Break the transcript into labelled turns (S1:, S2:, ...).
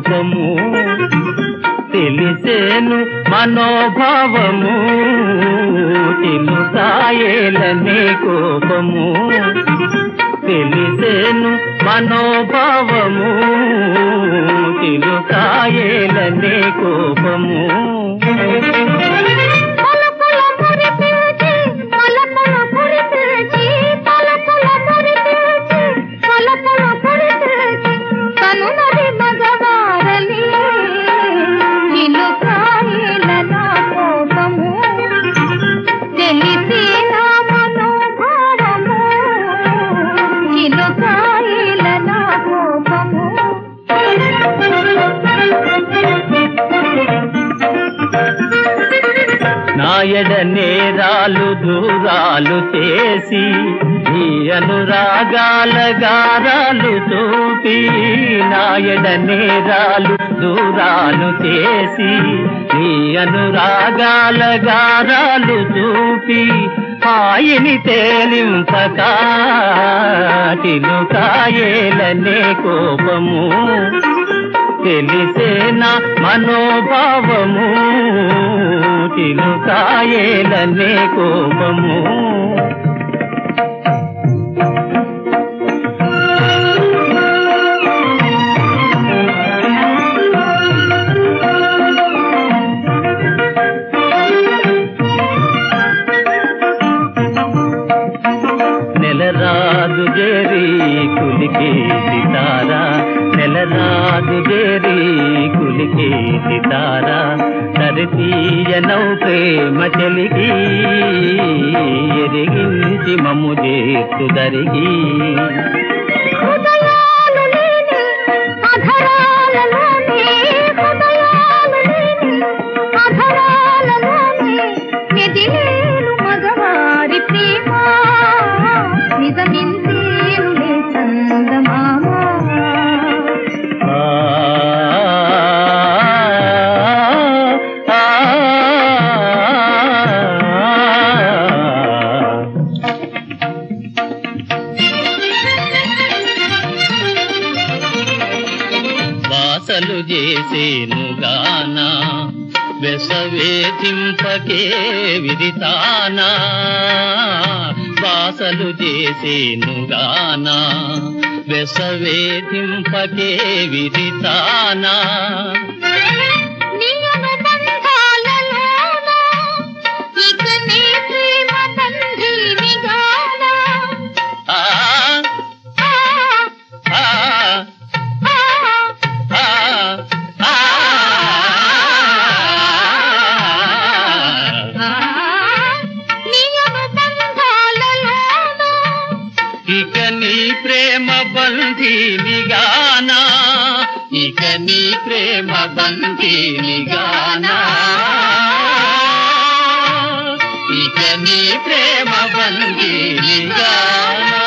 S1: కోపము తెలిసేను మనోభావము చిలుకాయేలనే కోపము తెలిసేను మనోభావము చిలుకాయేలనే కోపము
S2: పలుకుల మురిపిల్చి, పలుకుల మురిపిల్చి, పలుకుల మురిపిల్చి, పలుకుల మురిపిల్చి, కనుమరి మగవారలి, చిలుకాయల నా కోపము, తెలిసి నా మనోభావము, చిలుకాయల నా కోపము
S1: నాయడ నేరాలు దూరాలు చేసి నీ అనురాగాల గారాలు చూపి నాయడ నేరాలు దూరాలు చేసి నీ అనురాగాల గారాలు చూపి హాయిని తేలింపక తిలుకాయేలనే కోపము తెలిసేనా మనోభావము చిలుకాయేలనే కోపము నెలరాజు జేరి కులికే సితారా నెలరాజు జేరి కులికే సితారా సరితీయనౌ ప్రేమ చెలిగి ఎరిగించి మమ్ము చేస్తు దరిగి
S2: హృదయాలు లేని అధరాలలోనే హృదయాలు లేని అధరాలలోనే మెదిలేను మగవారి ప్రేమ నిజమిందేనులే చందమామ
S1: ఆ ఆ, ఆ. వాసలు చేసేను గానా వెసవేధింపకే విదితానా వాసలు చేసేను గానా వెసవేధింపకే విదితానా
S2: నియమ బంధాలలోన ఇక నీ ప్రేమ బంధీనిగాన
S1: ఆ
S2: ఆ,
S1: ఆ
S2: ఆ,
S1: ఆ ఆ
S2: ఆ, నియమ బంధాలలోన
S1: ఇక నీ ప్రేమ బంధీనిగానా ఇక నీ ప్రేమ బంధీనిగానా ఇక నీ ప్రేమ బంధీనిగానా